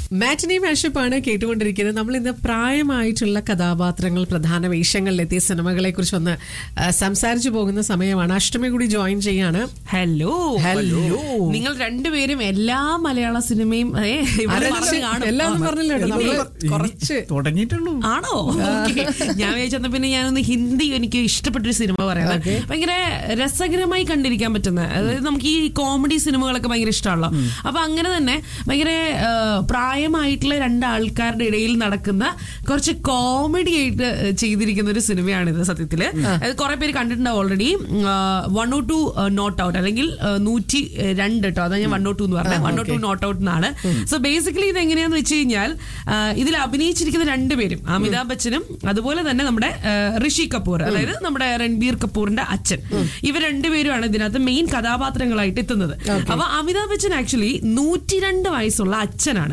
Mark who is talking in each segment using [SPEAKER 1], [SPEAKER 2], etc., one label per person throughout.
[SPEAKER 1] മാറ്റിനി മാഷപ്പാണ് കേട്ടുകൊണ്ടിരിക്കുന്നത് നമ്മൾ ഇന്ന് പ്രായമായിട്ടുള്ള കഥാപാത്രങ്ങൾ പ്രധാന വേഷങ്ങളിലെത്തിയ സിനിമകളെ കുറിച്ച് ഒന്ന് ആ, സംസാരിച്ചു പോകുന്ന സമയമാണ് അഷ്ടമി കൂടി ജോയിൻ ചെയ്യാണ്
[SPEAKER 2] ഹലോ
[SPEAKER 1] ഹലോ.
[SPEAKER 2] നിങ്ങൾ രണ്ടുപേരും എല്ലാ മലയാള സിനിമയും ഏ, ഇവിടെ മറന്ന് കാണും.
[SPEAKER 1] എല്ലാം പറഞ്ഞില്ല കേട്ടോ. നമ്മള്
[SPEAKER 3] ഇനി
[SPEAKER 1] കുറച്ച്
[SPEAKER 3] തുടങ്ങിയിട്ടുള്ളൂ
[SPEAKER 2] ആണോ Okay. ഞാൻ വിചാരിച്ചെന്ന പിന്നെ ഞാനൊന്ന് ഹിന്ദി എനിക്ക് ഇഷ്ടപ്പെട്ടൊരു സിനിമ പറയാം ഭയങ്കര രസകരമായി കണ്ടിരിക്കാൻ പറ്റുന്ന അതായത് നമുക്ക് ഈ കോമഡി സിനിമകളൊക്കെ ഭയങ്കര ഇഷ്ടമാണല്ലോ അപ്പൊ അങ്ങനെ തന്നെ ഭയങ്കര ആ, പ്രായമായിട്ടുള്ള രണ്ട് ആൾക്കാരുടെ ഇടയിൽ നടക്കുന്ന കുറച്ച് കോമഡി ആയിട്ട് ചെയ്തിരിക്കുന്ന ഒരു സിനിമയാണിത് സത്യത്തില് അത് കുറെ പേര് കണ്ടിട്ടുണ്ടാവും already one O two not out അല്ലെങ്കിൽ ആ, നൂറ്റി രണ്ട് കേട്ടോ അതാ ഞാൻ വൺ ഓ ടു എന്ന് പറഞ്ഞത് one O two not out എന്നാണ് സോ ബേസിക്കലി ഇത് എങ്ങനെയാന്ന് വെച്ച് കഴിഞ്ഞാൽ ആ, ഇതിൽ അഭിനയിച്ചിരിക്കുന്ന രണ്ടുപേരും അമിതാഭ് ബച്ചനും അതുപോലെ തന്നെ നമ്മുടെ ആ, ഋഷി കപൂർ അതായത് നമ്മുടെ രൺബീർ കപൂറിന്റെ അച്ഛൻ ഇവർ രണ്ടുപേരുമാണ് ഇതിനകത്ത് മെയിൻ കഥാപാത്രങ്ങളായിട്ട് എത്തുന്നത് അപ്പൊ അമിതാഭ് ബച്ചൻ ആക്ച്വലി നൂറ്റിരണ്ട് വയസ്സുള്ള അച്ഛനാണ്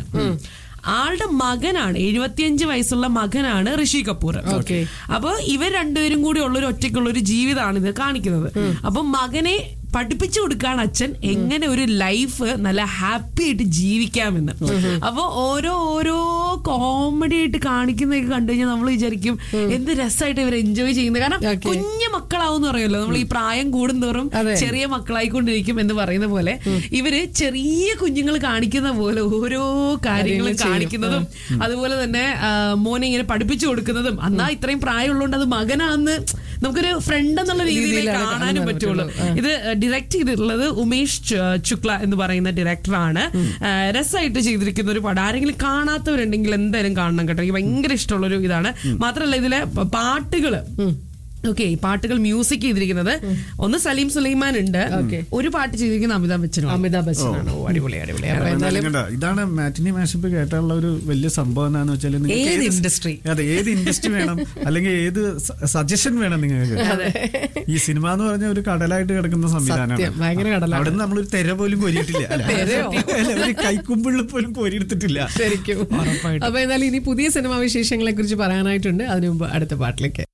[SPEAKER 2] ആളുടെ മകനാണ് എഴുപത്തിയഞ്ച് വയസ്സുള്ള മകനാണ് ഋഷി കപൂർ
[SPEAKER 1] Okay.
[SPEAKER 2] അപ്പൊ ഇവർ രണ്ടുപേരും കൂടി ഉള്ള ഒരു ഒറ്റയ്ക്കുള്ള ഒരു ജീവിതമാണ് ഇത് കാണിക്കുന്നത് അപ്പൊ മകനെ പഠിപ്പിച്ചു കൊടുക്കാണ് അച്ഛൻ എങ്ങനെ ഒരു ലൈഫ് നല്ല ഹാപ്പി ആയിട്ട് ജീവിക്കാമെന്ന് അപ്പൊ ഓരോ ഓരോ കോമഡി ആയിട്ട് കാണിക്കുന്നതൊക്കെ കണ്ടു കഴിഞ്ഞാൽ നമ്മൾ വിചാരിക്കും എന്ത് രസമായിട്ട് ഇവർ എൻജോയ് ചെയ്യുന്നത് കാരണം
[SPEAKER 1] Okay.
[SPEAKER 2] കുഞ്ഞു മക്കളാവും പറയുമല്ലോ നമ്മൾ ഈ പ്രായം കൂടുന്തോറും
[SPEAKER 1] അതെ.
[SPEAKER 2] ചെറിയ മക്കളായിക്കൊണ്ടിരിക്കും എന്ന് പറയുന്ന പോലെ ഇവര് ചെറിയ കുഞ്ഞുങ്ങൾ കാണിക്കുന്ന പോലെ ഓരോ കാര്യങ്ങളും
[SPEAKER 1] കാര്യങ്ങൾ ചെയ്യും.
[SPEAKER 2] കാണിക്കുന്നതും അതുപോലെ തന്നെ ആ, മോനെ ഇങ്ങനെ പഠിപ്പിച്ചു കൊടുക്കുന്നതും എന്നാ ഇത്രയും പ്രായമുള്ളതുകൊണ്ട് അത് മകനാന്ന് നമുക്കൊരു ഫ്രണ്ട് എന്നുള്ള രീതിയിൽ
[SPEAKER 1] രീതിയിലാണ്
[SPEAKER 2] കാണാനും
[SPEAKER 1] കാണാൻ
[SPEAKER 2] പറ്റുള്ളൂ
[SPEAKER 1] പറ്റുള്ളൂ.
[SPEAKER 2] ഇത് ഡയറക്ട് ചെയ്തിട്ടുള്ളത് ഉമേഷ് ചു- ശുക്ല എന്ന് പറയുന്ന ഡയറക്ടറാണ് രസമായിട്ട് ചെയ്തിരിക്കുന്ന ഒരു പടം ആരെങ്കിലും കാണാത്തവരുണ്ടെങ്കിൽ എന്തായാലും കാണണം കേട്ടോ എനിക്ക് ഭയങ്കര ഇഷ്ടമുള്ള ഒരു ഇതാണ് മാത്രമല്ല ഇതിലെ പ- പാട്ടുകള് ഓക്കെ പാട്ടുകൾ മ്യൂസിക് ചെയ്തിരിക്കുന്നത് ഒന്ന് സലീം സുലൈമാൻ ഉണ്ട് ഒരു പാട്ട് ചെയ്തിരിക്കുന്ന അമിതാഭ് ബച്ചനും
[SPEAKER 1] അമിതാഭ് ബച്ചനാണ്
[SPEAKER 2] ഓ അടിപൊളി അടിപൊളി
[SPEAKER 1] അപ്പൊ എന്തായാലും
[SPEAKER 3] കണ്ടോ? ഇതാണ് മാറ്റിനി മാഷപ്പ് കേട്ടുള്ള ഒരു വലിയ സംഭവം എന്താന്ന് വെച്ചാൽ നിങ്ങൾക്ക്
[SPEAKER 1] ഏത്
[SPEAKER 3] ഏത്
[SPEAKER 1] industry?
[SPEAKER 3] അതെ ഏത് ഇൻഡസ്ട്രി വേണം അല്ലെങ്കിൽ ഏത് സജഷൻ വേണം നിങ്ങൾക്ക് ഈ സിനിമ എന്ന് പറഞ്ഞ ഒരു കടലായിട്ട് കിടക്കുന്ന സംവിധാനമാണ്
[SPEAKER 1] സത്യം, ഭയങ്കര കടലാണ്.
[SPEAKER 3] അവിടെ നിന്ന് നമ്മളൊരു തെര പോലും കോരിയിട്ടില്ല അല്ല,
[SPEAKER 1] തെരയോ?
[SPEAKER 3] അല്ല, ഒരു കൈക്കുമ്പിളിൽ പോലും കോരിയെടുത്തിട്ടില്ല
[SPEAKER 1] ശരിക്കും അപ്പൊ എന്തായാലും ഇനി പുതിയ സിനിമാ വിശേഷങ്ങളെ കുറിച്ച് പറയാനായിട്ടുണ്ട് അതിനു മുമ്പ് അടുത്ത പാട്ടിലേക്ക്